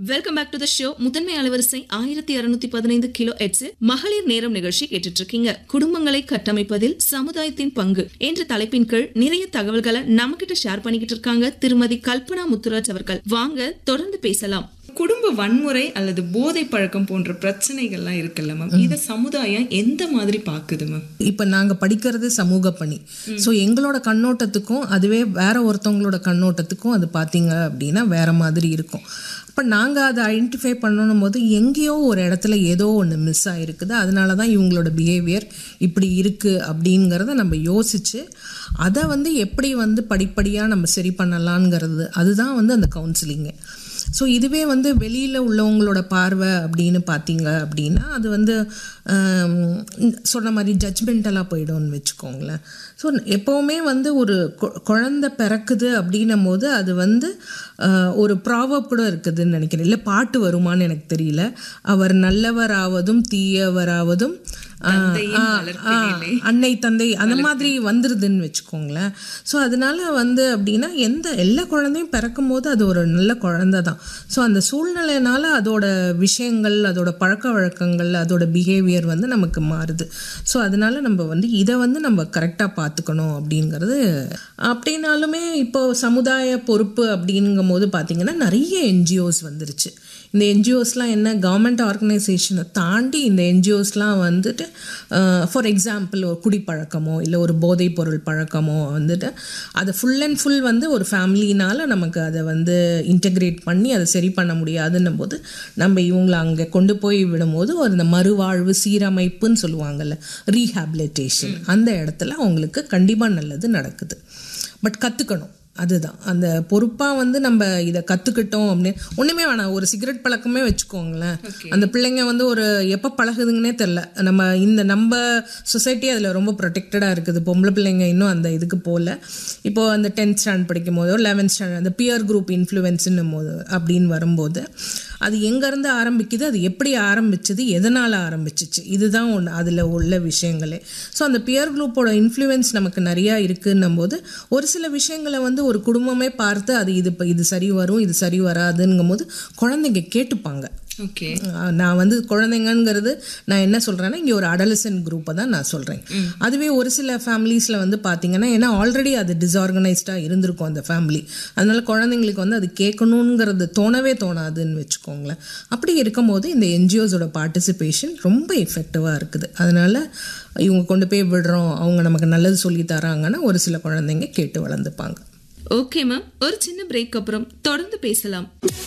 Welcome back to the show முதன்மை அலைவரிசை ஆயிரத்தி இருநூத்தி பதினைந்து கிலோ எட்ஸ் மகளிர் நேரம் நிகழ்ச்சி கேட்டுட்டு இருக்கீங்க குடும்பங்களை கட்டமைப்பதில் சமுதாயத்தின் பங்கு என்ற தலைப்பின் கீழ் நிறைய தகவல்களை நம்ம கிட்ட ஷேர் பண்ணிக்கிட்டு இருக்காங்க திருமதி கல்பனா முத்துராஜ் அவர்கள் வாங்க தொடர்ந்து பேசலாம் குடும்ப வன்முறை அல்லது போதை பழக்கம் போன்ற பிரச்சனைகள்லாம் இருக்குல்ல மேம் இதை சமுதாயம் எந்த மாதிரி பாக்குது மேம் இப்போ நாங்கள் படிக்கிறது சமூக பணி ஸோ எங்களோட கண்ணோட்டத்துக்கும் அதுவே வேற ஒருத்தவங்களோட கண்ணோட்டத்துக்கும் அது பார்த்தீங்க அப்படின்னா வேற மாதிரி இருக்கும் அப்போ நாங்கள் அதை ஐடென்டிஃபை பண்ணணும் போது எங்கேயோ ஒரு இடத்துல ஏதோ ஒன்று மிஸ் ஆகிருக்குது அதனால தான் இவங்களோட பிஹேவியர் இப்படி இருக்குது அப்படிங்கிறத நம்ம யோசித்து அதை வந்து எப்படி வந்து படிப்படியாக நம்ம சரி பண்ணலாங்கிறது அதுதான் வந்து அந்த கவுன்சிலிங்கு ஸோ இதுவே வந்து வெளியில் உள்ளவங்களோட பார்வை அப்படின்னு பார்த்தீங்க அப்படின்னா அது வந்து ஆம், சொன்ன மாதிரி ஜட்ஜ்மெண்டலாக போயிடும்னு வச்சுக்கோங்களேன் ஸோ எப்போவுமே வந்து ஒரு கொ- குழந்தை பிறக்குது அப்படின்னும் போது அது வந்து ஆஹ், ஒரு ப்ராவப் கூட இருக்குதுன்னு நினைக்கிறேன் இல்லை பாட்டு வருமான்னு எனக்கு தெரியல அவர் நல்லவராவதும் தீயவராவதும் ஆஹ், தந்தையின் ஆஹ், வளர்ப்பினிலே. ஆஹ், அன்னை தந்தை அந்த மாதிரி வந்துருதுன்னு வச்சுக்கோங்களேன் ஸோ அதனால வந்து அப்படின்னா எந்த எல்லா குழந்தையும் பிறக்கும் போது அது ஒரு நல்ல குழந்தை தான் ஸோ அந்த சூழ்நிலையினால அதோட விஷயங்கள் அதோட பழக்க வழக்கங்கள் அதோட பிஹேவியர் வந்து நமக்கு மாறுது ஸோ அதனால நம்ம வந்து இதை வந்து நம்ம கரெக்டாக பார்த்துக்கணும் அப்படிங்கிறது அப்படின்னாலுமே இப்போ சமுதாய பொறுப்பு அப்படிங்கும் போது பார்த்தீங்கன்னா நிறைய என்ஜிஓஸ் வந்துருச்சு இந்த என்ஜிஓஸ்லாம் என்ன கவர்மெண்ட் ஆர்கனைசேஷனை தாண்டி இந்த என்ஜிஓஸ்லாம் வந்துட்டு ஃபார் எக்ஸாம்பிள் ஒரு குடிப்பழக்கமோ இல்லை ஒரு போதைப் பொருள் பழக்கமோ வந்துட்டு அதை ஃபுல் அண்ட் ஃபுல் வந்து ஒரு ஃபேமிலினால நமக்கு அதை வந்து இன்டெகிரேட் பண்ணி அதை சரி பண்ண முடியாதுன்னும் போது நம்ம இவங்களை அங்கே கொண்டு போய் விடும்போது ஒரு இந்த மறுவாழ்வு சீரமைப்புன்னு சொல்லுவாங்கல்ல ரீஹாபிலிட்டேஷன் அந்த இடத்துல அவங்களுக்கு கண்டிப்பாக நல்லது நடக்குது பட் கற்றுக்கணும் அதுதான் அந்த பொறுப்பாக வந்து நம்ம இதை கற்றுக்கிட்டோம் அப்படின்னு ஒன்றுமே வேணாம் ஒரு சிகரெட் பழக்கமே வச்சுக்கோங்களேன் அந்த பிள்ளைங்க வந்து ஒரு எப்போ பழகுதுங்கன்னே தெரில நம்ம இந்த நம்ம சொசைட்டி அதில் ரொம்ப ப்ரொடெக்டடாக இருக்குது பொம்பளை பிள்ளைங்க இன்னும் அந்த இதுக்கு போகல இப்போது அந்த டென்த் ஸ்டாண்ட் படிக்கும் போதோ லெவன்த் ஸ்டாண்டர்ட் அந்த பியர் குரூப் இன்ஃப்ளூயன்ஸுன்னும் போது அப்படின்னு வரும்போது அது எங்கேருந்து ஆரம்பிக்குது அது எப்படி ஆரம்பிச்சது எதனால் ஆரம்பிச்சிச்சு இதுதான் ஒன்று அதில் உள்ள விஷயங்களே ஸோ அந்த பியர் குரூப்போட இன்ஃப்ளூயன்ஸ் நமக்கு நிறையா இருக்குன்னும் போது ஒரு சில விஷயங்களை வந்து ஒரு குடும்பமே பார்த்து அது இது இப்போ இது சரி வரும் இது சரி வராதுங்கும் போது குழந்தைங்க கேட்டுப்பாங்க ஓகே ஆஹ் நான் வந்து குழந்தைங்கங்கிறது நான் என்ன சொல்கிறேன்னா இங்கே ஒரு அடலசன் குரூப்பை தான் நான் சொல்கிறேன் அதுவே ஒரு சில ஃபேமிலிஸில் வந்து பார்த்தீங்கன்னா ஏன்னா ஆல்ரெடி அது டிஸ்ஆர்கனைஸ்டாக இருந்திருக்கும் அந்த ஃபேமிலி அதனால குழந்தைங்களுக்கு வந்து அது கேட்கணுங்கிறது தோணவே தோணாதுன்னு வச்சுக்கோங்களேன் அப்படி இருக்கும்போது இந்த என்ஜிஓஸோட பார்ட்டிசிபேஷன் ரொம்ப எஃபெக்டிவாக இருக்குது அதனால இவங்க கொண்டு போய் விடுறோம் அவங்க நமக்கு நல்லது சொல்லி தராங்கன்னா ஒரு சில குழந்தைங்க கேட்டு வளர்ந்துப்பாங்க ஓகே மேம் ஒரு சின்ன பிரேக் அப்புறம் தொடர்ந்து பேசலாம்